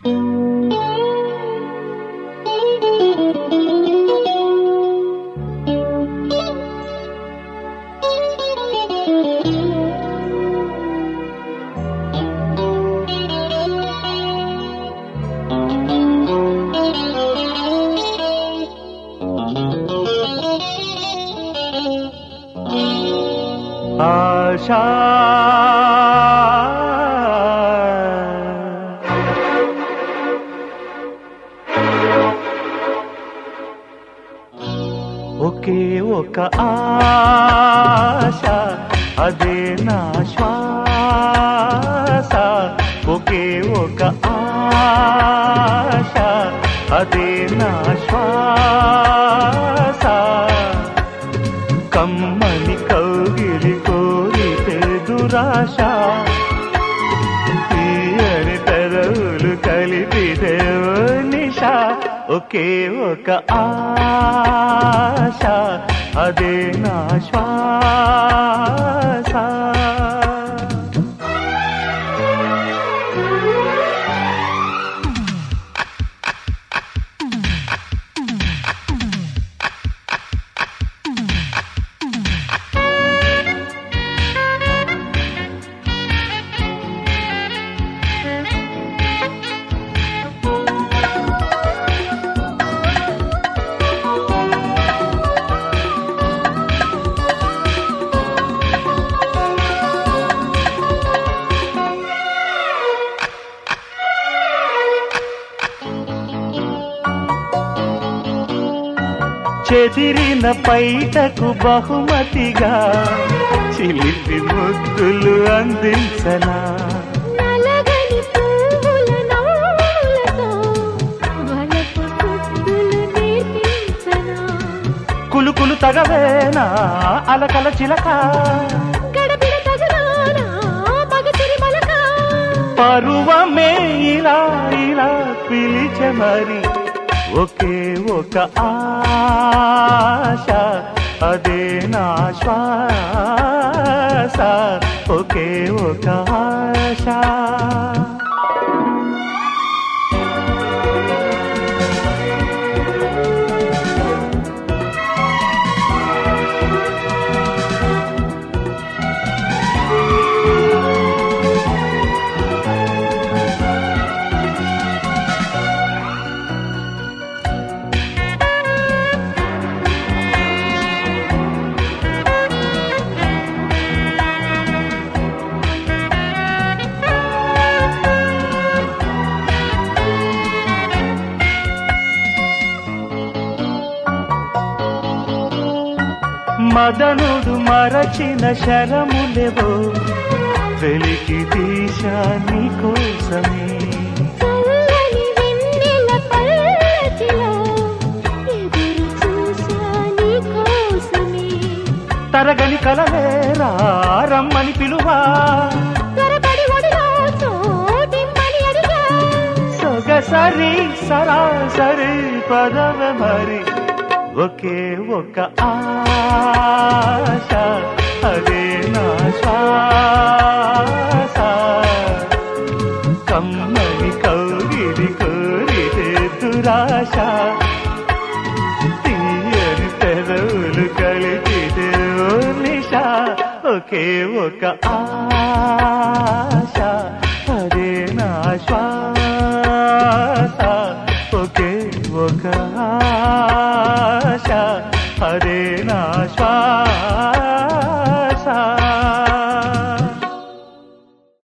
ఆశా ఒకే ఒక ఆశ అదే నా శ్వాస ఒకే ఒక ఆశ అదే నా శ్వాస కమ్మని కౌగిలి కోరితే దురాశ తీయని పెదవులు కలిపితే ఓ నిశ ఒకే ఒక ఆశ అదే నా శ్వాస చెదిరిన పైటకు బహుమతిగా చిలిపి ముద్దులు అందించనా నలగని పువ్వుల నవ్వులతో వలపు పుట్టులు నేర్పించనా కులుకులు తగవేనా అలకల చిలక గడబిడ తగరానా మగసిరి మలక పరువమే ఇలా ఇలా పిలిచే మరి ఒకే ఒక ఆశ అదే నా శ్వాస ఒకే ఒక ఆశ మదనుడు మరచిన శరములెవో వెలికి తీశా నీ కోసమే చల్లని వెన్నెల పల్లకిలో ఎదురు చూసా నీ కోసమే తరగని కలవేరా రమ్మని పిలువా త్వరపడి ఒడిలో చోటిమ్మని అడిగా సొగసరి సరాసరి పదవ మరి ఒకే ఒక ఆశ అదే నా శ్వాస కమ్మని కౌగిలి కోరితే దురాశ తీయని పెదవులు కలిపితే ఓ నిశ ఒకే ఒక ఆశ అదే నా శ్వాస ఒకే ఒక ఆశ అదే నా శ్వాస